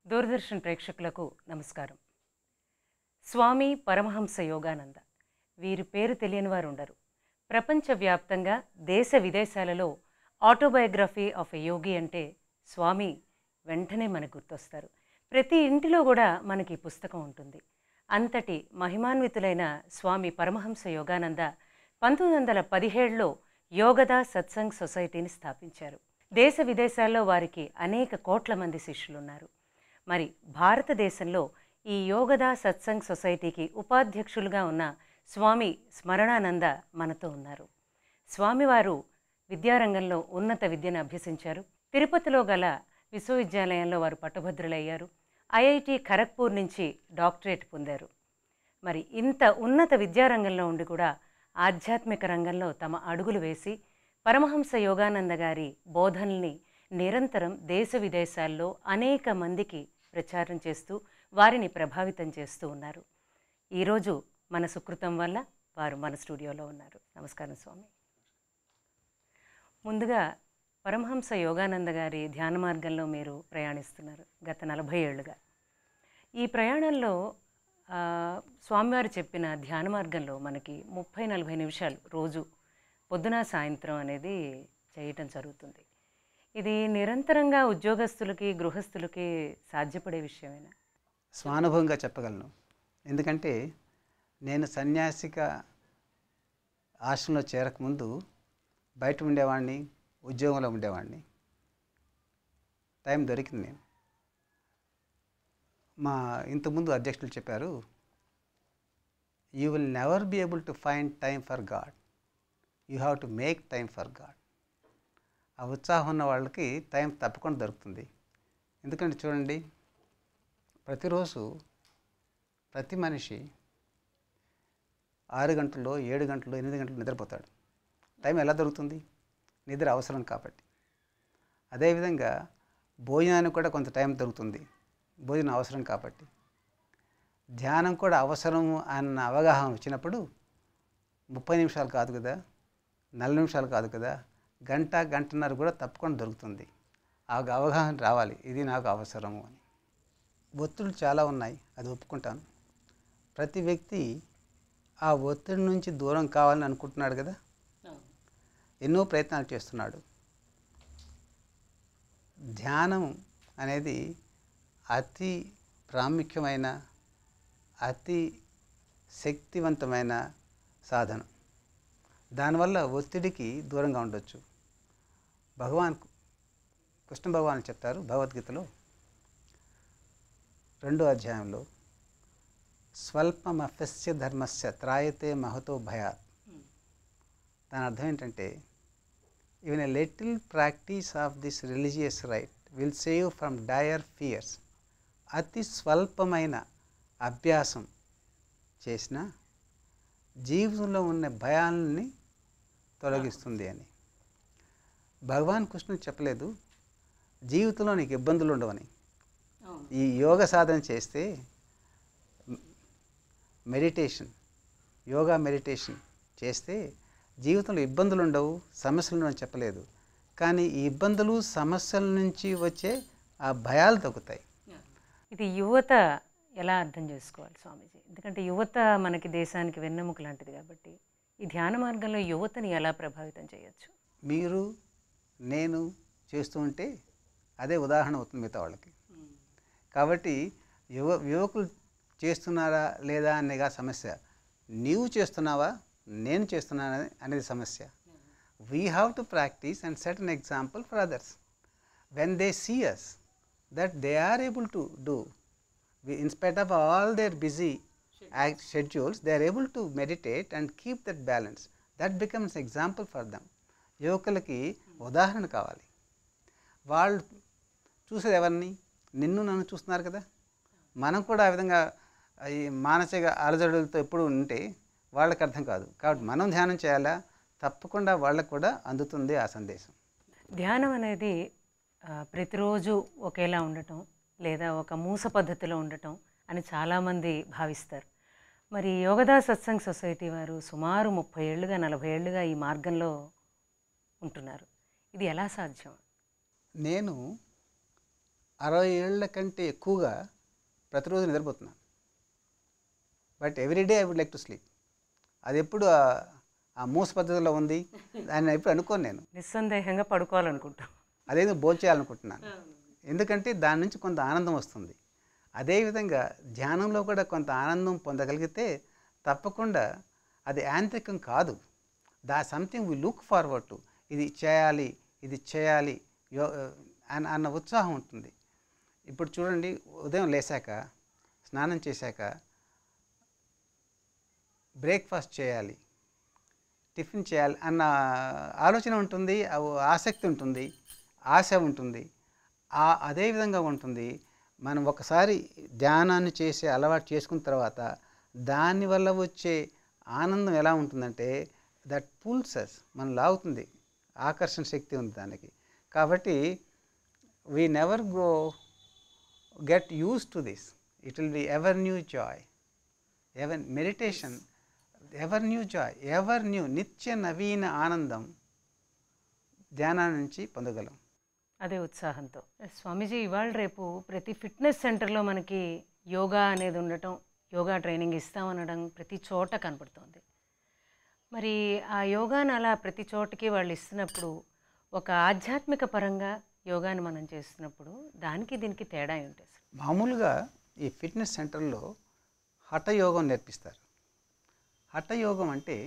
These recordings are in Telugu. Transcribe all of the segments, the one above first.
దూరదర్శన్ ప్రేక్షకులకు నమస్కారం స్వామి పరమహంస యోగానంద వీరి పేరు తెలియని వారు ఉండరు ప్రపంచవ్యాప్తంగా దేశ విదేశాలలో ఆటోబయోగ్రఫీ ఆఫ్ ఎ యోగి అంటే స్వామి వెంటనే మనకు గుర్తొస్తారు ప్రతి ఇంటిలో కూడా మనకి ఈ పుస్తకం ఉంటుంది అంతటి మహిమాన్వితులైన స్వామి పరమహంస యోగానంద పంతొమ్మిది వందల పదిహేడులో యోగదా సత్సంగ్ సొసైటీని స్థాపించారు దేశ విదేశాల్లో వారికి అనేక కోట్ల మంది శిష్యులున్నారు మరి భారతదేశంలో ఈ యోగదా సత్సంగ్ సొసైటీకి ఉపాధ్యక్షులుగా ఉన్న స్వామి స్మరణానంద మనతో ఉన్నారు స్వామివారు విద్యారంగంలో ఉన్నత విద్యను అభ్యసించారు తిరుపతిలో గల విశ్వవిద్యాలయంలో వారు పట్టభద్రులయ్యారు ఐఐటి ఖరగ్పూర్ నుంచి డాక్టరేట్ పొందారు మరి ఇంత ఉన్నత విద్యారంగంలో ఉండి కూడా ఆధ్యాత్మిక రంగంలో తమ అడుగులు వేసి పరమహంస యోగానంద గారి బోధనల్ని నిరంతరం దేశ విదేశాల్లో అనేక మందికి ప్రచారం చేస్తూ వారిని ప్రభావితం చేస్తూ ఉన్నారు ఈరోజు మన సుకృతం వల్ల వారు మన స్టూడియోలో ఉన్నారు నమస్కారం స్వామి ముందుగా పరమహంస యోగానంద గారి ధ్యాన మార్గంలో మీరు ప్రయాణిస్తున్నారు గత నలభై ఏళ్ళుగా ఈ ప్రయాణంలో ఆ, స్వామివారు చెప్పిన ధ్యాన మార్గంలో మనకి ముప్పై నలభై నిమిషాలు రోజు పొద్దున సాయంత్రం అనేది చేయటం జరుగుతుంది ఇది నిరంతరంగా ఉద్యోగస్తులకి గృహస్థులకి సాధ్యపడే విషయమేనా స్వానుభవంగా చెప్పగలను ఎందుకంటే నేను సన్యాసిక ఆశ్రమంలో చేరకముందు బయట ఉండేవాడిని ఉద్యోగంలో ఉండేవాడిని టైం దొరికింది నేను మా ఇంతకుముందు అధ్యక్షులు చెప్పారు you will never be able to find time for God you have to make time for God ఆ ఉత్సాహం ఉన్న వాళ్ళకి టైం తప్పకుండా దొరుకుతుంది ఎందుకంటే చూడండి ప్రతిరోజు ప్రతి మనిషి ఆరు గంటల్లో ఏడు గంటలు ఎనిమిది గంటలు నిద్రపోతాడు టైం ఎలా దొరుకుతుంది నిద్ర అవసరం కాబట్టి అదేవిధంగా భోజనానికి కూడా కొంత టైం దొరుకుతుంది భోజనం అవసరం కాబట్టి ధ్యానం కూడా అవసరం అన్న అవగాహన వచ్చినప్పుడు ముప్పై నిమిషాలు కాదు కదా నలభై నిమిషాలు కాదు కదా గంట గంటన్నర కూడా తప్పకుండా దొరుకుతుంది ఆ అవగాహన రావాలి ఇది నాకు అవసరము అని ఒత్తిళ్ళు చాలా ఉన్నాయి అది ఒప్పుకుంటాను ప్రతి వ్యక్తి ఆ ఒత్తిడి నుంచి దూరం కావాలని అనుకుంటున్నాడు కదా ఎన్నో ప్రయత్నాలు చేస్తున్నాడు ధ్యానం అనేది అతి ప్రాముఖ్యమైన అతి శక్తివంతమైన సాధనం దానివల్ల ఒత్తిడికి దూరంగా ఉండొచ్చు భగవాన్ కృష్ణ భగవాన్ చెప్తారు భగవద్గీతలో రెండో అధ్యాయంలో స్వల్పమఫస్య ధర్మస్య త్రాయతే మహతో భయాత్ దాని అర్థం ఏంటంటే even a little practice of this religious rite will save from dire fears అతి స్వల్పమైన అభ్యాసం చేసిన జీవితంలో ఉన్న భయాలని తొలగిస్తుంది అని భగవాన్ కృష్ణుడు చెప్పలేదు జీవితంలో నీకు ఇబ్బందులు ఉండవని ఈ యోగ సాధన చేస్తే మెడిటేషన్ యోగా మెడిటేషన్ చేస్తే జీవితంలో ఇబ్బందులు ఉండవు సమస్యలు ఉండవు అని చెప్పలేదు కానీ ఈ ఇబ్బందులు సమస్యల నుంచి వచ్చే ఆ భయాలు తగ్గుతాయి ఇది యువత ఎలా అర్థం చేసుకోవాలి స్వామీజీ ఎందుకంటే యువత మనకి దేశానికి వెన్నెముక లాంటిది కాబట్టి ఈ ధ్యాన మార్గంలో యువతని ఎలా ప్రభావితం చేయొచ్చు మీరు నేను చేస్తూ ఉంటే అదే ఉదాహరణ అవుతుంది మిగతా వాళ్ళకి కాబట్టి యువ యువకులు చేస్తున్నారా లేదా అనేగా సమస్య నీవు చేస్తున్నావా నేను చేస్తున్నానా అనేది సమస్య we have to practice and set an example for others when they see us that they are able to do in spite of all their busy schedules they are able to meditate and keep that balance that becomes example for them యువకులకి ఉదాహరణ కావాలి వాళ్ళు చూసేది ఎవరిని నిన్ను నన్ను చూస్తున్నారు కదా మనం కూడా ఆ విధంగా ఈ మానసిక అలజడులతో ఎప్పుడు ఉంటే వాళ్ళకి అర్థం కాదు కాబట్టి మనం ధ్యానం చేయాలా తప్పకుండా వాళ్ళకు కూడా అందుతుంది ఆ సందేశం ధ్యానం అనేది ఆ, ప్రతిరోజు ఒకేలా ఉండటం లేదా ఒక మూస పద్ధతిలో ఉండటం అని చాలామంది భావిస్తారు మరి యోగదా సత్సంగ్ సొసైటీ వారు సుమారు ముప్పై ఏళ్ళుగా నలభై ఏళ్ళుగా ఈ మార్గంలో ఉంటున్నారు ఇది ఎలా సాధ్యం నేను అరవై ఏళ్ళ కంటే ఎక్కువగా ప్రతిరోజు నిద్రపోతున్నాను but everyday I would like to sleep అది ఎప్పుడు ఆ- ఆ మూస పద్ధతిలో ఉంది దాన్ని ఎప్పుడు అనుకోను నేను నిస్సందేహంగా పడుకోవాలనుకుంటాం అదేదో భోంచేయాలనుకుంటున్నాను ఎందుకంటే దాని నుంచి కొంత ఆనందం వస్తుంది అదేవిధంగా ధ్యానంలో కూడా కొంత ఆనందం పొందగలిగితే తప్పకుండా అది యాంత్రికం కాదు that something we look forward to ఇది చేయాలి ఇది చేయాలి యో అన్న అన్న ఉత్సాహం ఉంటుంది ఇప్పుడు చూడండి ఉదయం లేచాక స్నానం చేశాక బ్రేక్ఫాస్ట్ చేయాలి టిఫిన్ చేయాలి అన్న ఆలోచన ఉంటుంది ఆ- ఆసక్తి ఉంటుంది ఆశ ఉంటుంది ఆ అదే విధంగా ఉంటుంది మనం ఒకసారి ధ్యానాన్ని చేసే అలవాటు చేసుకున్న తర్వాత దానివల్ల వచ్చే ఆనందం ఎలా ఉంటుందంటే దట్ పుల్సెస్ మనం లాగుతుంది ఆకర్షణ శక్తి ఉంది దానికి కాబట్టి we never go get used to this it will be ever new joy ever meditation ever new joy ever new నిత్య నవీన ఆనందం ధ్యానం నుంచి పొందగలం అదే ఉత్సాహంతో స్వామీజీ ఇవాళ రేపు ప్రతి ఫిట్నెస్ సెంటర్లో మనకి యోగా అనేది ఉండటం యోగా ట్రైనింగ్ ఇస్తామనడం ప్రతి చోట కనపడుతోంది మరి ఆ యోగాను అలా ప్రతి చోటకి వాళ్ళు ఇస్తున్నప్పుడు ఒక ఆధ్యాత్మిక పరంగా యోగాని మనం చేస్తున్నప్పుడు దానికి దీనికి తేడా ఏంటి అసలు మామూలుగా ఈ ఫిట్నెస్ సెంటర్లో హఠయోగం నేర్పిస్తారు హఠయోగం అంటే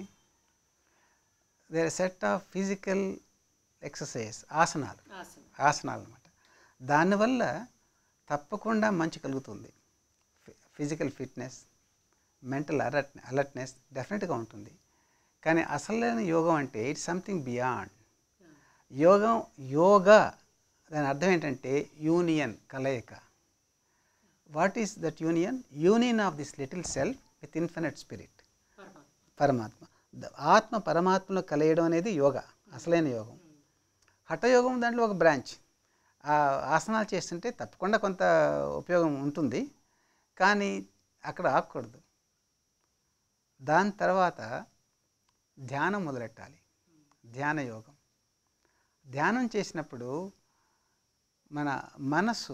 there set of physical exercise ఆసనాలు ఆసనాలు అనమాట దానివల్ల తప్పకుండా మంచి కలుగుతుంది physical fitness mental alert alertness డెఫినెట్గా ఉంటుంది కానీ అసలైన యోగం అంటే ఇట్స్ సంథింగ్ బియాండ్ యోగం యోగా దాని అర్థం ఏంటంటే యూనియన్ కలయిక what is that union union of this little self with infinite spirit పరమాత్మ ద- ఆత్మ పరమాత్మలో కలియడం అనేది యోగా అసలైన యోగం హఠయోగం దాంట్లో ఒక బ్రాంచ్ ఆ ఆసనాలు చేస్తుంటే తప్పకుండా కొంత ఉపయోగం ఉంటుంది కానీ అక్కడ ఆగకూడదు దాని తర్వాత ధ్యానం మొదలెట్టాలి ధ్యాన యోగం ధ్యానం చేసినప్పుడు మన మనస్సు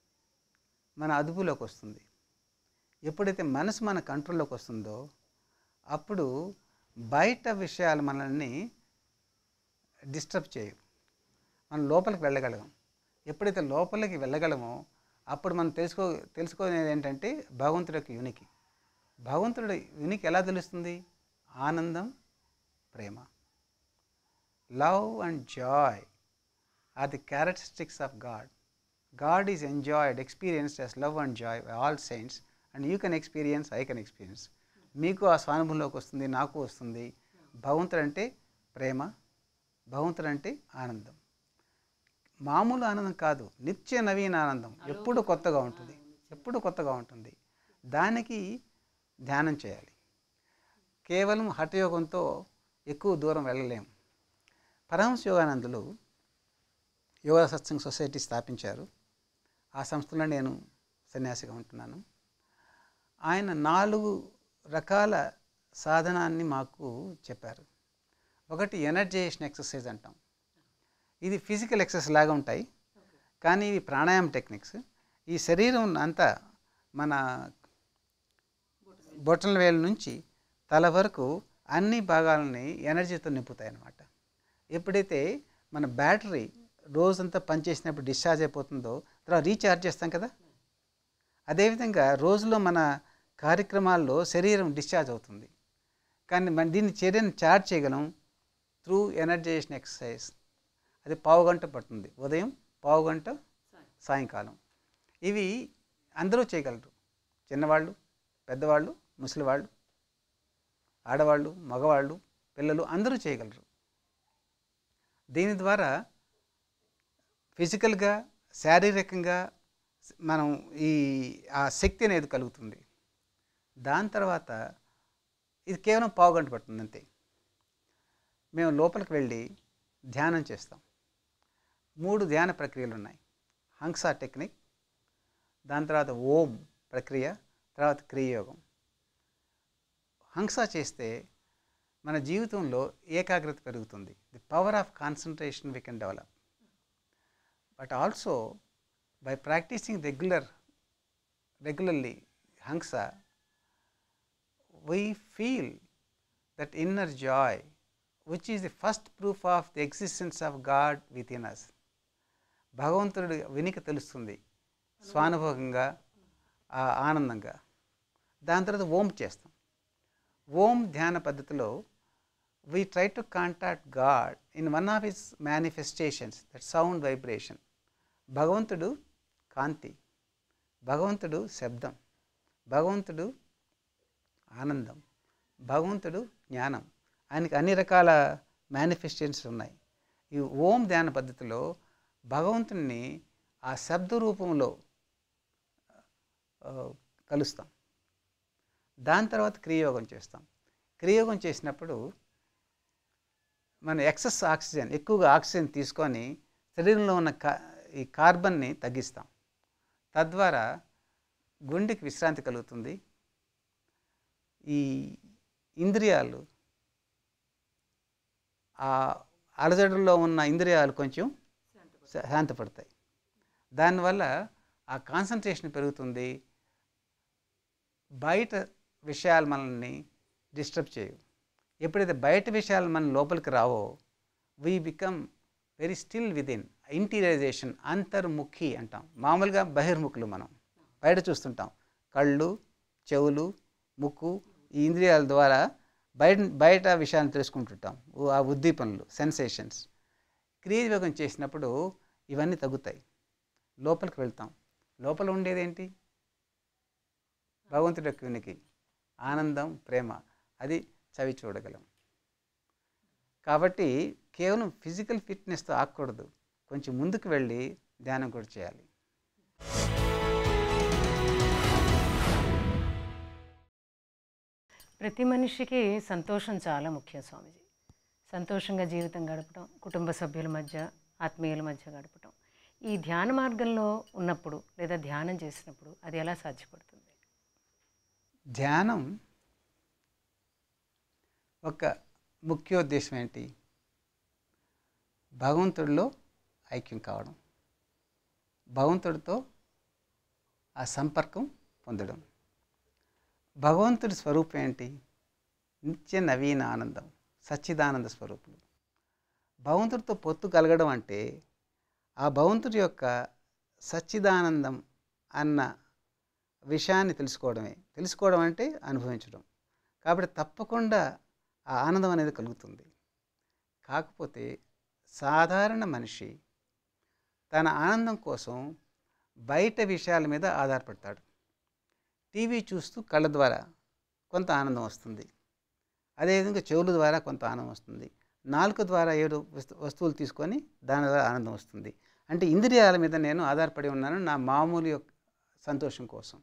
మన అదుపులోకి వస్తుంది ఎప్పుడైతే మనసు మన కంట్రోల్లోకి వస్తుందో అప్పుడు బయట విషయాలు మనల్ని డిస్టర్బ్ చేయవు మనం లోపలికి వెళ్ళగలం ఎప్పుడైతే లోపలికి వెళ్ళగలమో అప్పుడు మనం తెలుసుకో తెలుసుకునేది ఏంటంటే భగవంతుడి యొక్క యునికి భగవంతుడి యునికి ఎలా తెలుస్తుంది ఆనందం ప్రేమ love and joy are the characteristics of God God is enjoyed experienced as love and joy by all saints and you can experience I can experience మీకు ఆ స్వానుభవంలోకి వస్తుంది నాకు వస్తుంది భగవంతుడు అంటే ప్రేమ భగవంతుడు అంటే ఆనందం మామూలు ఆనందం కాదు నిత్య నవీన ఆనందం ఎప్పుడు కొత్తగా ఉంటుంది ఎప్పుడు కొత్తగా ఉంటుంది దానికి ధ్యానం చేయాలి కేవలం హఠయోగంతో ఎక్కువ దూరం వెళ్ళలేం పరమహంస యోగానందులు యోగా సత్సంగ్ సొసైటీ స్థాపించారు ఆ సంస్థలో నేను సన్యాసిగా ఉంటున్నాను ఆయన నాలుగు రకాల సాధనాన్ని మాకు చెప్పారు ఒకటి ఎనర్జైజేషన్ ఎక్సర్సైజ్ అంటాం ఇది ఫిజికల్ ఎక్సర్సైజ్ లాగా ఉంటాయి కానీ ఇవి ప్రాణాయామ టెక్నిక్స్ ఈ శరీరం అంతా మన బొట్టల వేల నుంచి తల వరకు అన్ని భాగాలని ఎనర్జీతో నింపుతాయి అన్నమాట ఎప్పుడైతే మన బ్యాటరీ రోజంతా పనిచేసినప్పుడు డిశ్చార్జ్ అయిపోతుందో తర్వాత రీఛార్జ్ చేస్తాం కదా అదేవిధంగా రోజులో మన కార్యక్రమాల్లో శరీరం డిశ్చార్జ్ అవుతుంది కానీ మన దీన్ని చర్యను ఛార్జ్ చేయగలం త్రూ ఎనర్జైజేషన్ ఎక్సర్సైజ్ అది పావు గంట పడుతుంది ఉదయం పావు గంట సాయంకాలం ఇవి అందరూ చేయగలరు చిన్నవాళ్ళు పెద్దవాళ్ళు ముసలివాళ్ళు ఆడవాళ్ళు మగవాళ్ళు పిల్లలు అందరూ చేయగలరు దీని ద్వారా ఫిజికల్గా శారీరకంగా మనం ఈ ఆ శక్తి అనేది కలుగుతుంది దాని తర్వాత ఇది కేవలం పావు గంట పడుతుంది అంతే మేము లోపలికి వెళ్ళి ధ్యానం చేస్తాం మూడు ధ్యాన ప్రక్రియలు ఉన్నాయి హంసా టెక్నిక్ దాని తర్వాత ఓం ప్రక్రియ తర్వాత క్రియయోగం హంస చేస్తే మన జీవితంలో ఏకాగ్రత పెరుగుతుంది the power of concentration we can develop but also by practicing regular regularly Hamsa we feel that inner joy, which is the first proof of the existence of God within us. భగవంతుడు వినికి తెలుస్తుంది స్వానుభవంగా ఆ ఆనందంగా దాని తర్వాత ఓం చేస్తాం ఓం ధ్యాన పద్ధతిలో we try to contact God in one of his manifestations that sound vibration భగవంతుడు కాంతి భగవంతుడు శబ్దం భగవంతుడు ఆనందం భగవంతుడు జ్ఞానం ఆయనకి అన్ని రకాల మేనిఫెస్టేషన్స్ ఉన్నాయి ఈ ఓం ధ్యాన పద్ధతిలో భగవంతుని ఆ శబ్ద రూపంలో ఆ, కలుస్తాం దాని తర్వాత క్రియోగం చేస్తాం క్రియోగం చేసినప్పుడు మన ఎక్సెస్ ఆక్సిజన్ ఎక్కువగా ఆక్సిజన్ తీసుకొని శరీరంలో ఉన్న కా ఈ కార్బన్ని తగ్గిస్తాం తద్వారా గుండెకి విశ్రాంతి కలుగుతుంది ఈ ఇంద్రియాలు ఆ అలజడుల్లో ఉన్న ఇంద్రియాలు కొంచెం శా- శాంతపడతాయి దానివల్ల ఆ కాన్సన్ట్రేషన్ పెరుగుతుంది బయట విషయాలు మనల్ని డిస్టర్బ్ చేయవు ఎప్పుడైతే బయట విషయాలు మన లోపలికి రావో we become very still within interiorization అంతర్ముఖి అంటాం మామూలుగా బహిర్ముఖులు మనం బయట చూస్తుంటాం కళ్ళు చెవులు ముక్కు ఈ ఇంద్రియాల ద్వారా బయట బయట విషయాన్ని తెలుసుకుంటుంటాం ఉ- ఆ ఉద్దీపనలు సెన్సేషన్స్ క్రియాయోగం చేసినప్పుడు ఇవన్నీ తగ్గుతాయి లోపలికి వెళ్తాం లోపల ఉండేదేంటి భగవంతుడి యొక్క వినికి ఆనందం ప్రేమ అది చవి చూడగలం కాబట్టి కేవలం ఫిజికల్ ఫిట్నెస్తో ఆగకూడదు కొంచెం ముందుకు వెళ్ళి ధ్యానం కూడా చేయాలి ప్రతి మనిషికి సంతోషం చాలా ముఖ్యం స్వామిజీ సంతోషంగా జీవితం గడపడం కుటుంబ సభ్యుల మధ్య ఆత్మీయుల మధ్య గడపడం ఈ ధ్యాన మార్గంలో ఉన్నప్పుడు లేదా ధ్యానం చేసినప్పుడు అది ఎలా సాధ్యపడుతుంది ధ్యానం ఒక ముఖ్యోద్దేశం ఏంటి భగవంతుడిలో ఐక్యం కావడం భగవంతుడితో ఆ సంపర్కం పొందడం భగవంతుడి స్వరూపం ఏంటి నిత్య నవీన ఆనందం సచ్చిదానంద స్వరూపులు భగవంతుడితో పొత్తు కలగడం అంటే ఆ భగవంతుడి యొక్క సచ్చిదానందం అన్న విషయాన్ని తెలుసుకోవడమే తెలుసుకోవడం అంటే అనుభవించడం కాబట్టి తప్పకుండా ఆ ఆనందం అనేది కలుగుతుంది కాకపోతే సాధారణ మనిషి తన ఆనందం కోసం బయట విషయాల మీద ఆధారపడతాడు టీవీ చూస్తూ కళ్ళ ద్వారా కొంత ఆనందం వస్తుంది అదేవిధంగా చెవుల ద్వారా కొంత ఆనందం వస్తుంది నాలుక ద్వారా ఏడు వస్తు వస్తువులు తీసుకొని దాని ద్వారా ఆనందం వస్తుంది అంటే ఇంద్రియాల మీద నేను ఆధారపడి ఉన్నాను నా మామూలు యొక్క సంతోషం కోసం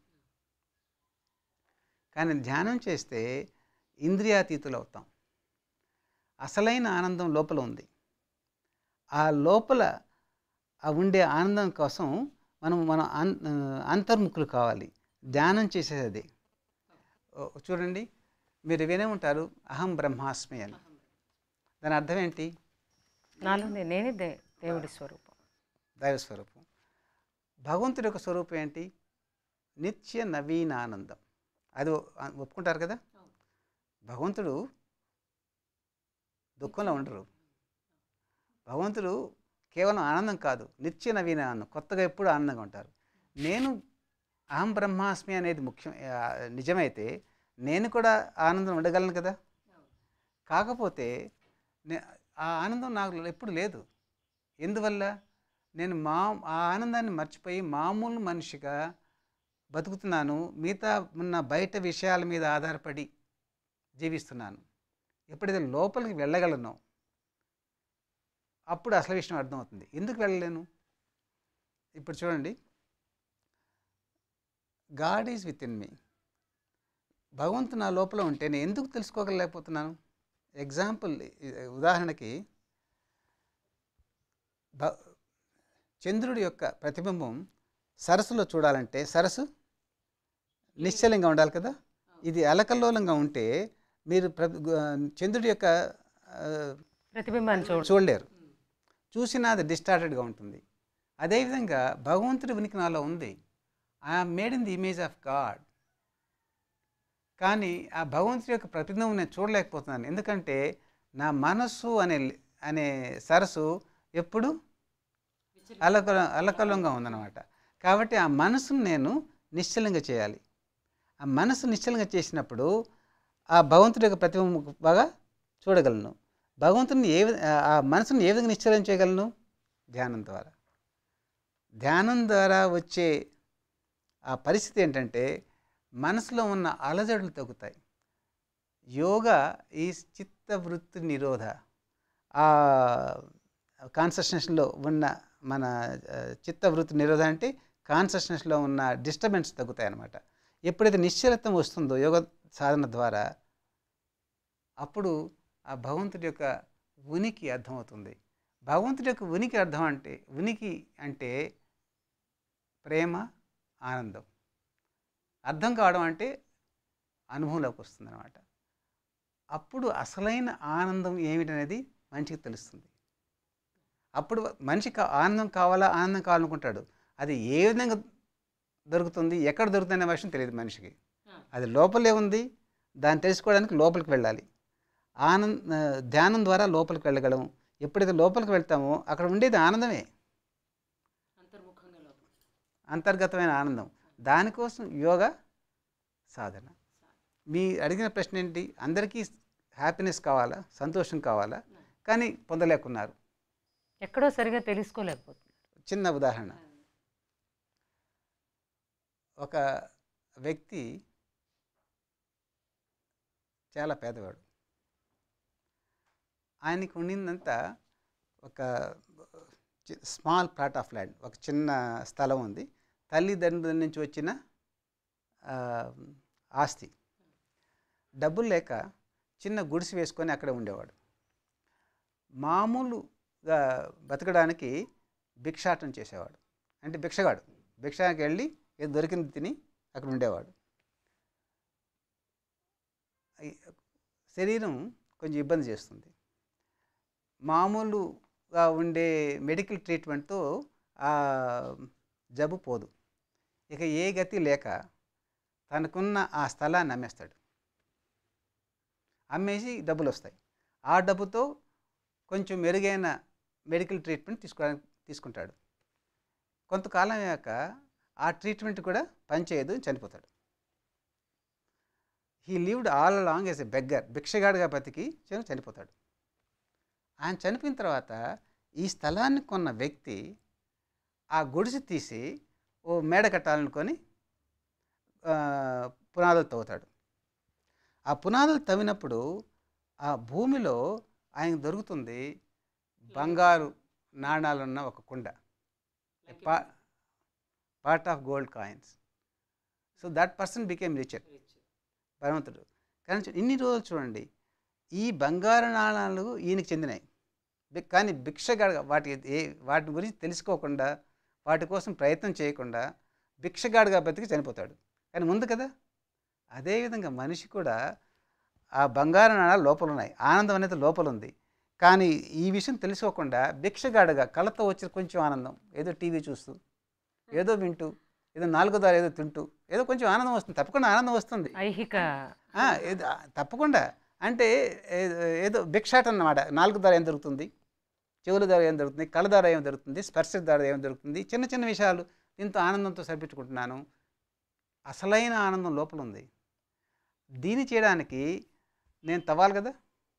కానీ ధ్యానం చేస్తే ఇంద్రియాతీతులు అవుతాం అసలైన ఆనందం లోపల ఉంది ఆ లోపల ఆ ఉండే ఆనందం కోసం మనం మనం అన్- అంతర్ముఖులు కావాలి ధ్యానం చేసేది అదే ఓ, చూడండి మీరు వినే ఉంటారు అహం బ్రహ్మాస్మి అని దాని అర్థం ఏంటి నాలో నే- నేనే దే దేవుడి స్వరూపం దైవ స్వరూపం భగవంతుడి యొక్క స్వరూపం ఏంటి నిత్య నవీన ఆనందం అది ఒ- ఆ- ఒప్పుకుంటారు కదా భగవంతుడు దుఃఖంలో ఉండరు భగవంతుడు కేవలం ఆనందం కాదు నిత్య నవీన ఆనందం కొత్తగా ఎప్పుడు ఆనందంగా ఉంటారు నేను అహం బ్రహ్మాస్మి అనేది ముఖ్యం ఆ, నిజమైతే నేను కూడా ఆనందం ఉండగలను కదా కాకపోతే నే ఆ ఆనందం నాకు ఎప్పుడు లేదు ఎందువల్ల నేను మా ఆ ఆనందాన్ని మర్చిపోయి మామూలు మనిషిగా బతుకుతున్నాను మిగతా ఉన్న బయట విషయాల మీద ఆధారపడి జీవిస్తున్నాను ఎప్పుడైతే లోపలికి వెళ్ళగలను అప్పుడు అసలు విషయం అర్థమవుతుంది ఎందుకు వెళ్ళలేను ఇప్పుడు చూడండి God is within me భగవంతుడు నా లోపల ఉంటే నేను ఎందుకు తెలుసుకోగలేకపోతున్నాను ఎగ్జాంపుల్ ఉదాహరణకి భ చంద్రుడి యొక్క ప్రతిబింబం సరస్సులో చూడాలంటే సరస్సు నిశ్చలంగా ఉండాలి కదా ఇది అలకల్లోలంగా ఉంటే మీరు ప్ర గు- చంద్రుడి యొక్క ఆ, ప్రతిబింబాన్ని చూడ చూడలేరు చూసినా అది డిస్టార్టెడ్గా ఉంటుంది అదేవిధంగా భగవంతుడి ఉనికి నాలో ఉంది I'm made in the image of God కానీ ఆ భగవంతుడి యొక్క ప్రతిబింబం నేను చూడలేకపోతున్నాను ఎందుకంటే నా మనస్సు అనే అనే సరస్సు ఎప్పుడు అల్లకల అల్లకల్లంగా ఉందన్నమాట కాబట్టి ఆ మనసును నేను నిశ్చలంగా చేయాలి ఆ మనసు నిశ్చలంగా చేసినప్పుడు ఆ భగవంతుడి యొక్క ప్రతిబింబం బాగా చూడగలను భగవంతుని ఏ విధ- ఆ మనసుని ఏ విధంగా నిశ్చలం చేయగలను ధ్యానం ద్వారా ధ్యానం ద్వారా వచ్చే ఆ పరిస్థితి ఏంటంటే మనసులో ఉన్న అలజడులు తగ్గుతాయి యోగా ఈ చిత్తవృత్తి నిరోధ ఆ కాన్సన్ట్రేషన్లో ఉన్న మన ఆ, చిత్తవృత్తి నిరోధ అంటే కాన్సన్ట్రేషన్స్లో ఉన్న డిస్టర్బెన్స్ తగ్గుతాయి అన్నమాట ఎప్పుడైతే నిశ్చలత్వం వస్తుందో యోగ సాధన ద్వారా అప్పుడు ఆ భగవంతుడి యొక్క ఉనికి అర్థమవుతుంది భగవంతుడి యొక్క ఉనికి అర్థం అంటే ఉనికి అంటే ప్రేమ ఆనందం అర్థం కావడం అంటే అనుభవంలోకి వస్తుంది అనమాట అప్పుడు అసలైన ఆనందం ఏమిటనేది మనిషికి తెలుస్తుంది అప్పుడు మనిషికి ఆనందం కావాలా ఆనందం కావాలనుకుంటాడు అది ఏ విధంగా దొరుకుతుంది ఎక్కడ దొరుకుతుంది అనే విషయం తెలియదు మనిషికి అది లోపలే ఉంది దాన్ని తెలుసుకోవడానికి లోపలికి వెళ్ళాలి ఆనంద ధ్యానం ద్వారా లోపలికి వెళ్ళగలం ఎప్పుడైతే లోపలికి వెళ్తామో అక్కడ ఉండేది ఆనందమే అంతర్గతమైన ఆనందం దానికోసం యోగా సాధన మీ అడిగిన ప్రశ్న ఏంటి అందరికీ హ్యాపీనెస్ కావాలా సంతోషం కావాలా కానీ పొందలేకున్నారు ఎక్కడో సరిగా తెలుసుకోలేకపోతున్నారు చిన్న ఉదాహరణ ఒక వ్యక్తి చాలా పేదవాడు ఆయనకి ఉండిందంతా ఒక స్మాల్ ప్లాట్ ఆఫ్ ల్యాండ్ ఒక చిన్న స్థలం ఉంది తల్లిదండ్రుల నుంచి వచ్చిన ఆ, ఆస్తి డబ్బులు లేక చిన్న గుడిసె వేసుకొని అక్కడే ఉండేవాడు మామూలుగా బతకడానికి భిక్షాటం చేసేవాడు అంటే భిక్షగాడు భిక్షానికి వెళ్ళి ఏదో దొరికింది తిని అక్కడ ఉండేవాడు ఈ శరీరం కొంచెం ఇబ్బంది చేస్తుంది మామూలుగా ఉండే మెడికల్ ట్రీట్మెంట్తో ఆ జబ్బు పోదు ఇక ఏ గతి లేక తనకున్న ఆ స్థలాన్ని అమ్మేస్తాడు అమ్మేసి డబ్బులు వస్తాయి ఆ డబ్బుతో కొంచెం మెరుగైన మెడికల్ ట్రీట్మెంట్ తీసుకోవడానికి తీసుకుంటాడు కొంతకాలం అయ్యాక ఆ ట్రీట్మెంట్ కూడా పనిచేయదు చనిపోతాడు he lived all along as a beggar భిక్షగాడిగా బతికి చని- చనిపోతాడు ఆయన చనిపోయిన తర్వాత ఈ స్థలాన్ని కొన్న వ్యక్తి ఆ గుడిసె తీసి ఓ మేడ కట్టాలనుకొని ఆ, పునాదులు తవ్వుతాడు ఆ పునాదులు తవ్వినప్పుడు ఆ భూమిలో ఆయనకు దొరుకుతుంది బంగారు నాణాలున్న ఒక కుండ పా pot of gold coins so that person became richer భగవంతుడు కానీ చూ- ఇన్ని రోజులు చూడండి ఈ బంగారు నాణాలు ఈయనకి చెందినాయి బి- కానీ భిక్షగాడు వాటి ఏ వాటి గురించి తెలుసుకోకుండా వాటి కోసం ప్రయత్నం చేయకుండా భిక్షగాడుగా బతికి చనిపోతాడు కానీ ముందు కదా అదేవిధంగా మనిషి కూడా ఆ బంగారు నాణాలు లోపల ఉన్నాయి ఆనందం అనేది లోపల ఉంది కానీ ఈ విషయం తెలుసుకోకుండా భిక్షగాడుగా కళ్ళతో వచ్చే కొంచెం ఆనందం ఏదో టీవీ చూస్తూ ఏదో వింటూ ఏదో నాలుగో దారి ఏదో తింటూ ఏదో కొంచెం ఆనందం వస్తుంది తప్పకుండా ఆనందం వస్తుంది ఐహిక ఆ, ఏదో ఆ, తప్పకుండా అంటే ఏదో- ఏదో భిక్షాటం అన్నమాట నాలుగు ధర ఏం దొరుకుతుంది చెవుల ధర ఏం దొరుకుతుంది కళ్ళ ధర ఏం దొరుకుతుంది స్పర్శ ధర ఏం దొరుకుతుంది చిన్న చిన్న విషయాలు దీంతో ఆనందంతో సరిపెట్టుకుంటున్నాను అసలైన ఆనందం లోపల ఉంది దీన్ని చేయడానికి నేను తవ్వాలి కదా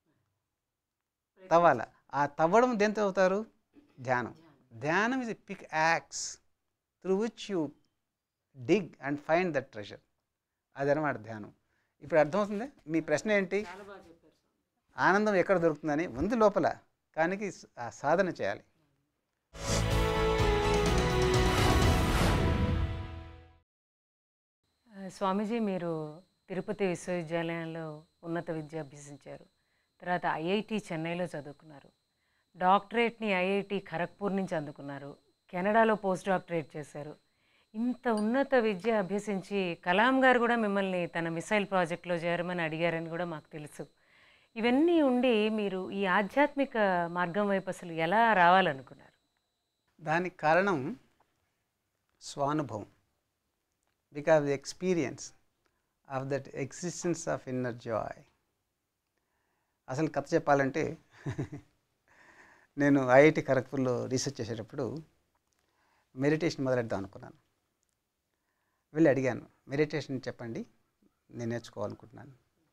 తవ్వాల ఆ తవ్వడం దేంతో అవుతారు ధ్యానం ధ్యానం is a pick axe through which you dig and find that treasure అదనమాట ధ్యానం ఇప్పుడు అర్థమవుతుంది మీ ప్రశ్న ఏంటి ఆనందం ఎక్కడ దొరుకుతుందని ఉంది లోపల కానీ ఆ సాధన చేయాలి ఆ, స్వామీజీ మీరు తిరుపతి విశ్వవిద్యాలయంలో ఉన్నత విద్య అభ్యసించారు తర్వాత ఐఐటి చెన్నైలో చదువుకున్నారు డాక్టరేట్ని ఐఐటి ఖరగ్పూర్ నుంచి అందుకున్నారు కెనడాలో పోస్ట్ డాక్టరేట్ చేశారు ఇంత ఉన్నత విద్య అభ్యసించి కలాం గారు కూడా మిమ్మల్ని తన మిసైల్ ప్రాజెక్ట్లో చేరమని అడిగారని కూడా మాకు తెలుసు ఇవన్నీ ఉండి మీరు ఈ ఆధ్యాత్మిక మార్గం వైపు అసలు ఎలా రావాలనుకున్నారు దానికి కారణం స్వానుభవం because the experience of that existence of inner joy అసలు కథ చెప్పాలంటే నేను ఐఐటి ఖరగ్పూర్లో రీసెర్చ్ చేసేటప్పుడు మెడిటేషన్ మొదలెడదాం అనుకున్నాను వెళ్ళి అడిగాను మెడిటేషన్ చెప్పండి నేను నేర్చుకోవాలనుకుంటున్నాను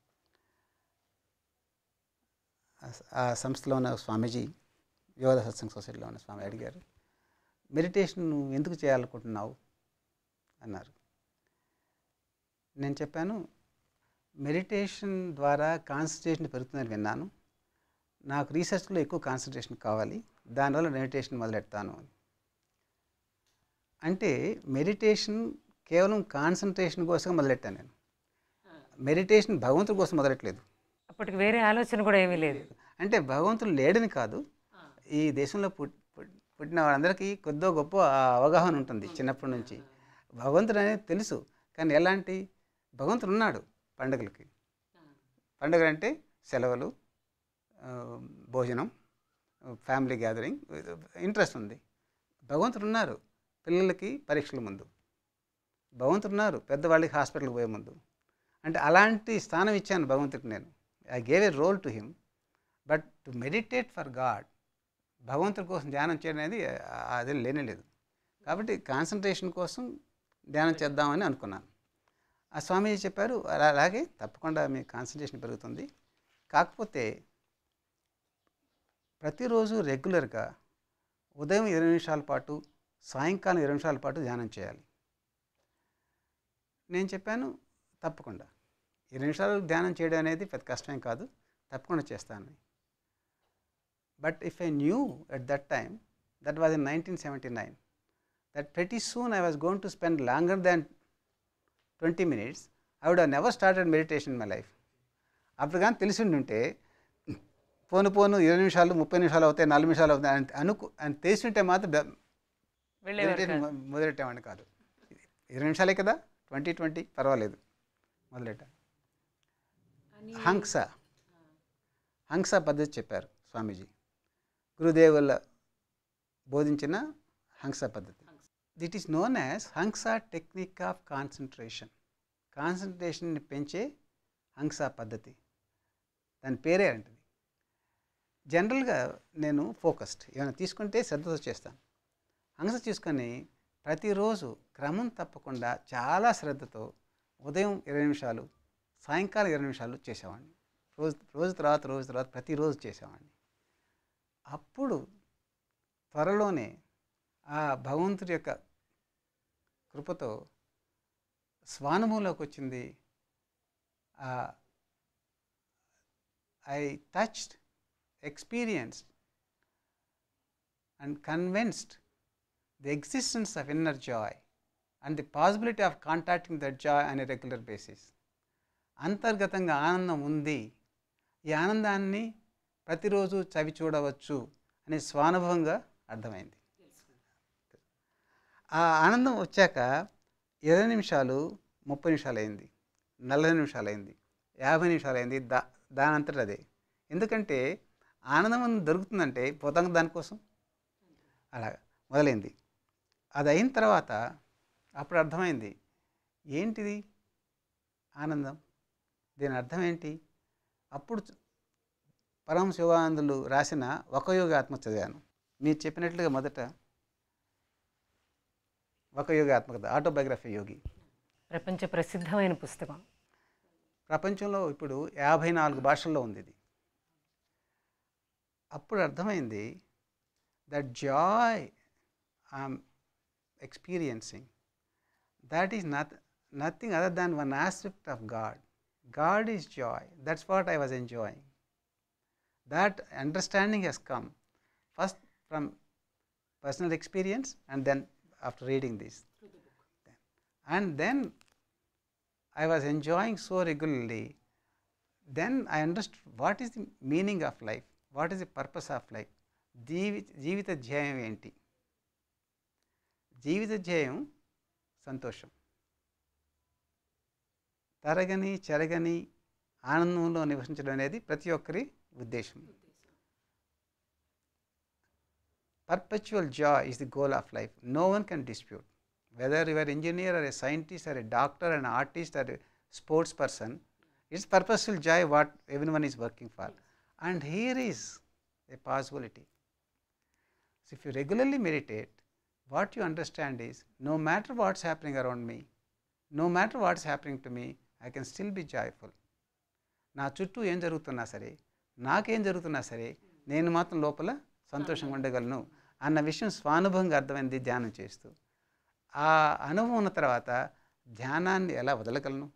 ఆ స- ఆ సంస్థలో ఉన్న స్వామీజీ యోగ సత్సంగ్ సొసైటీలో ఉన్న స్వామి అడిగారు మెడిటేషన్ నువ్వు ఎందుకు చేయాలనుకుంటున్నావు అన్నారు నేను చెప్పాను మెడిటేషన్ ద్వారా కాన్సన్ట్రేషన్ పెరుగుతుందని విన్నాను నాకు రీసెర్చ్లో ఎక్కువ కాన్సన్ట్రేషన్ కావాలి దానివల్ల మెడిటేషన్ మొదలెడతాను అని అంటే మెడిటేషన్ కేవలం కాన్సన్ట్రేషన్ కోసం మొదలెట్టాను నేను మెడిటేషన్ భగవంతుడి కోసం మొదలెట్టలేదు అప్పటికి వేరే ఆలోచన కూడా ఏమీ లేదు అంటే భగవంతుడు లేడని కాదు ఈ దేశంలో పుట్ పుట్- పుట్టిన వాళ్ళందరికీ కొద్దో గొప్ప ఆ అవగాహన ఉంటుంది చిన్నప్పటి నుంచి భగవంతుడు అనేది తెలుసు కానీ ఎలాంటి భగవంతుడు ఉన్నాడు పండుగలకి పండుగలు అంటే సెలవులు ఆ, భోజనం ఫ్యామిలీ గ్యాదరింగ్ ఇంట్రెస్ట్ ఉంది భగవంతుడు ఉన్నారు పిల్లలకి పరీక్షల ముందు భగవంతుడు ఉన్నారు పెద్దవాళ్ళకి హాస్పిటల్కి పోయే ముందు అంటే అలాంటి స్థానం ఇచ్చాను భగవంతుడికి నేను I gave a role to him but to meditate for God భగవంతుడి కోసం ధ్యానం చేయడం అనేది ఆ- అది లేనే లేదు కాబట్టి కాన్సన్ట్రేషన్ కోసం ధ్యానం చేద్దామని అనుకున్నాను ఆ స్వామీజీ చెప్పారు "అలా- అలాగే తప్పకుండా మీ కాన్సన్ట్రేషన్ పెరుగుతుంది కాకపోతే ప్రతిరోజు రెగ్యులర్గా ఉదయం ఇరవై నిమిషాల పాటు సాయంకాలం ఇరవై నిమిషాల పాటు ధ్యానం చేయాలి నేను చెప్పాను తప్పకుండా ఇరవై నిమిషాలు ధ్యానం చేయడం అనేది పెద్ద కష్టమేం కాదు తప్పకుండా చేస్తాను but if I knew at that time that was in nineteen seventy nine that pretty soon I was going to spend longer than 20 minutes, I would have never started meditation in my life. అప్పుడు కానీ తెలిసి ఉంటే పోను పోను ఇరవై నిమిషాలు ముప్పై నిమిషాలు అవుతాయి నలభై నిమిషాలు అవుతాయి అని అనుకు అని తెలిసి ఉంటే మాత్రం వెళ్ళేవారు మెడిటేషన్ కాదు. మొ- మొదలెట్టామని కాదు ఇరవై నిమిషాలే కదా ట్వంటీ ట్వంటీ పర్వాలేదు మొదలెట్టా హంస హంస పద్ధతి చెప్పారు స్వామీజీ గురుదేవుల బోధించిన హంస పద్ధతి that is known as Hamsa technique of concentration కాన్సన్ట్రేషన్ని పెంచే హంస పద్ధతి దాని పేరే అంటది జనరల్గా నేను ఫోకస్డ్ ఏమైనా తీసుకుంటే శ్రద్ధతో చేస్తాను హంస తీసుకొని ప్రతిరోజు క్రమం తప్పకుండా చాలా శ్రద్ధతో ఉదయం ఇరవై నిమిషాలు సాయంకాలం ఇరవై నిమిషాలు చేసేవాడిని రోజు రోజు తర్వాత రోజు తర్వాత ప్రతిరోజు చేసేవాడిని అప్పుడు త్వరలోనే ఆ భగవంతుడి యొక్క కృపతో స్వానుభవంలోకి వచ్చింది I touched experienced and convinced the existence of inner joy and the possibility of contacting that joy on a regular basis. అంతర్గతంగా ఆనందం ఉంది ఈ ఆనందాన్ని ప్రతిరోజు చవి చూడవచ్చు అనే స్వానుభవంగా అర్థమైంది ఆ ఆనందం వచ్చాక ఇరవై నిమిషాలు ముప్పై నిమిషాలు అయింది నలభై నిమిషాలు అయింది యాభై నిమిషాలు అయింది దా దాని అంతటా అదే ఎందుకంటే ఆనందం దొరుకుతుందంటే పోతాం దానికోసం అలాగా మొదలైంది అది అయిన తర్వాత అప్పుడు అర్థమైంది ఏంటిది ఆనందం దీని అర్థం ఏంటి అప్పుడు చ- పరమహంస యోగానందులు రాసిన ఒక యోగాత్మ చదివాను మీరు చెప్పినట్లుగా మొదట ఒక యోగాత్మకత ఆటోబయోగ్రఫీ యోగి ప్రపంచ ప్రసిద్ధమైన పుస్తకం ప్రపంచంలో ఇప్పుడు యాభై నాలుగు భాషల్లో ఉంది ఇది అప్పుడు అర్థమైంది that joy I'm experiencing that is not, nothing other than one aspect of God. God is joy. That's what I was enjoying. That understanding has come first from personal experience and then after reading this. And then I was enjoying so regularly. Then I understood what is the meaning of life, what is the purpose of life. జీవి జీవిత ధ్యేయం ఏంటి జీవిత ధ్యేయం సంతోషం తరగని చెరగని ఆనందంలో నివసించడం అనేది ప్రతి ఒక్కరి ఉద్దేశం perpetual joy is the goal of life. No one can dispute. Whether you are an engineer or a scientist or a doctor, an artist or a sports person, it's purposeful joy what everyone is working for. And here is a possibility. So if you regularly meditate, what you understand is no matter what's happening around me, no matter what's happening to me, I can still be joyful. నా చుట్టూ ఏం జరుగుతున్నా సరే నాకేం జరుగుతున్నా సరే నేను మాత్రం లోపల సంతోషంగా ఉండగలను అన్న విషయం స్వానుభవంగా అర్థమైంది ధ్యానం చేస్తూ ఆ అనుభవం ఉన్న తర్వాత ధ్యానాన్ని ఎలా వదలగలను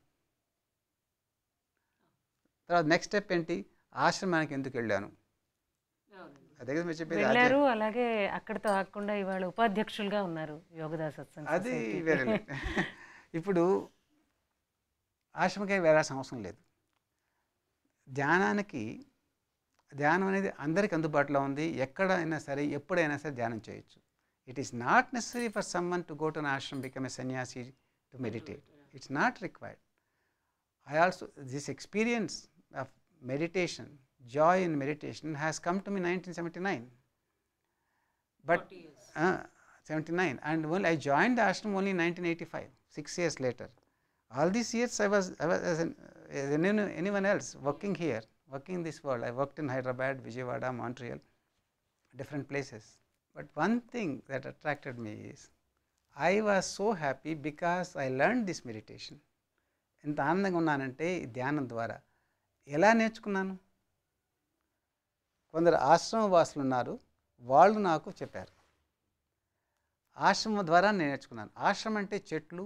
తర్వాత నెక్స్ట్ స్టెప్ ఏంటి ఆశ్రమానికి ఎందుకు వెళ్ళాను అదే కదా మీరు చెప్పేది ఆచరణ. వెళ్ళారు అలాగే అక్కడితో ఆగకుండా ఇవాళ ఉపాధ్యక్షులుగా ఉన్నారు యోగదా సత్సంగ్ అది సొసైటీకి. వేరే లే- ఇప్పుడు ఆశ్రమకే వెళ్ళాల్సిన అవసరం లేదు ధ్యానానికి ధ్యానం అనేది అందరికి అందుబాటులో ఉంది ఎక్కడైనా సరే ఎప్పుడైనా సరే ధ్యానం చేయొచ్చు it is not necessary for someone to go to ashram become a sanyasi to meditate it's not required I also, this experience of meditation, joy in meditation has come to me 1979. But, uh, 79. And when I joined the ashram only in 1985, six years later. All these years I was, I was as, an, as anyone, anyone else working here, working in this world. I worked in Hyderabad, Vijayawada, Montreal, different places. But one thing that attracted me is I was so happy because I learned this meditation. ఎంత ఆనందంగా ఉన్నానంటే ఈ ధ్యానం ద్వారా ఎలా నేర్చుకున్నాను కొందరు ఆశ్రమ వాసులు ఉన్నారు వాళ్ళు నాకు చెప్పారు ఆశ్రమం ద్వారా నేను నేర్చుకున్నాను ఆశ్రమం అంటే చెట్లు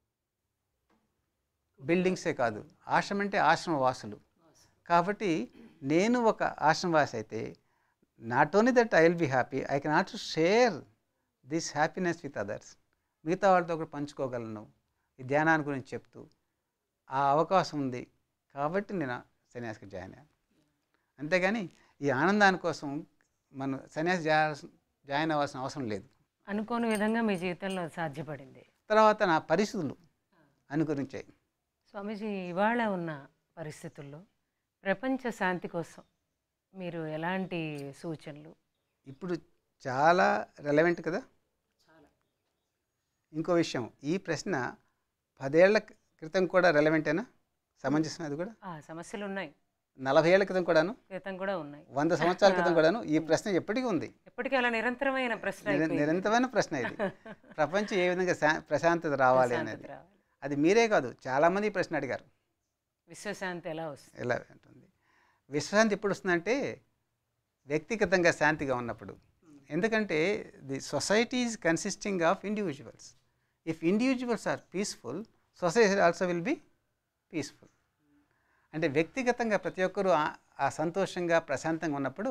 బిల్డింగ్సే కాదు ఆశ్రమం అంటే ఆశ్రమ వాసులు కాబట్టి నేను ఒక ఆశ్రమవాసి అయితే not only that I will be happy I can not share this happiness with others మిగతా వాళ్ళతో కూడా పంచుకోగలను ఈ ధ్యానాన్ని గురించి చెప్తూ ఆ అవకాశం ఉంది కాబట్టి నేను సన్యాసికి జాయిన్ అయ్యాను అంతేగాని ఈ ఆనందాని కోసం మనం సన్యాసి జా- జాయిన్ అవ్వాల్సిన అవసరం లేదు అనుకోని విధంగా మీ జీవితంలో అది సాధ్యపడింది తర్వాత నా పరిస్థితులు అనుకరించాయి స్వామీజీ ఇవాళ ఉన్న పరిస్థితుల్లో ప్రపంచ శాంతి కోసం మీరు ఎలాంటి సూచనలు ఇప్పుడు చాలా రెలవెంట్ కదా ఇంకో విషయం ఈ ప్రశ్న పదేళ్ల క్రితం కూడా రెలవెంటేనా సమంజసం అది కూడా ఆ సమస్యలు ఉన్నాయి నలభై ఏళ్ల క్రితం కూడాను క్రితం కూడా ఉన్నాయి వంద సంవత్సరాల క్రితం కూడాను ఈ ప్రశ్న ఎప్పటికీ ఉంది ఎప్పటికీ అలా నిరంతరమైన ప్రశ్న నిర- అయిపోయింది. నిరంతరమైన ప్రశ్న ఇది ప్రపంచం ఏ విధంగా శా- ప్రశాంతత రావాలి ప్రశాంతత అనేది రావాలి. అది మీరే కాదు చాలామంది ఈ ప్రశ్న అడిగారు విశ్వశాంతి ఎలా వస్తుంది ఎలా ఉంటుంది విశ్వశాంతి ఎప్పుడు వస్తుందంటే వ్యక్తిగతంగా శాంతిగా ఉన్నప్పుడు ఎందుకంటే the society is consisting of individuals if individuals are peaceful society also will be peaceful అంటే వ్యక్తిగతంగా ప్రతి ఒక్కరూ ఆ- ఆ సంతోషంగా ప్రశాంతంగా ఉన్నప్పుడు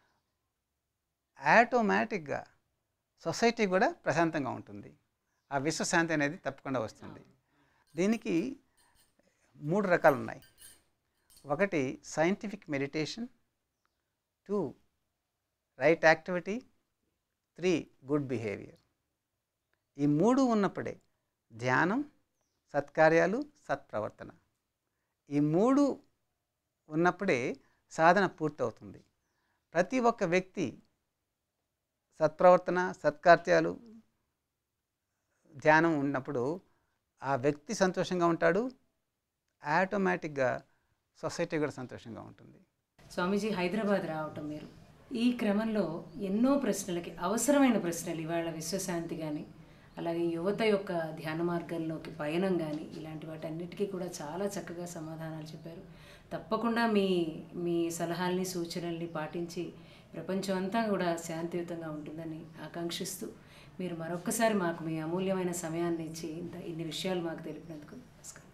ఆటోమేటిక్గా సొసైటీ కూడా ప్రశాంతంగా ఉంటుంది ఆ విశ్వశాంతి అనేది తప్పకుండా వస్తుంది దీనికి మూడు రకాలు ఉన్నాయి ఒకటి scientific meditation two right activity three good behaviour ఈ మూడు ఉన్నప్పుడే ధ్యానం సత్కార్యాలు సత్ప్రవర్తన ఈ మూడు ఉన్నప్పుడే సాధన పూర్తవుతుంది ప్రతి ఒక్క వ్యక్తి సత్ప్రవర్తన సత్కార్యాలు ధ్యానం ఉన్నప్పుడు ఆ వ్యక్తి సంతోషంగా ఉంటాడు ఆటోమేటిక్గా సొసైటీ కూడా సంతోషంగా ఉంటుంది స్వామీజీ హైదరాబాద్ రావటం మీరు ఈ క్రమంలో ఎన్నో ప్రశ్నలకి అవసరమైన ప్రశ్నలు ఇవాళ విశ్వశాంతి కానీ అలాగే యువత యొక్క ధ్యాన మార్గంలోకి పయనం కానీ ఇలాంటి వాటన్నిటికీ కూడా చాలా చక్కగా సమాధానాలు చెప్పారు తప్పకుండా మీ మీ సలహాల్ని సూచనల్ని పాటించి ప్రపంచం అంతా కూడా శాంతియుతంగా ఉంటుందని ఆకాంక్షిస్తూ మీరు మరొక్కసారి మాకు మీ అమూల్యమైన సమయాన్ని ఇచ్చి ఇంత ఇన్ని విషయాలు మాకు తెలిపినందుకు నమస్కారం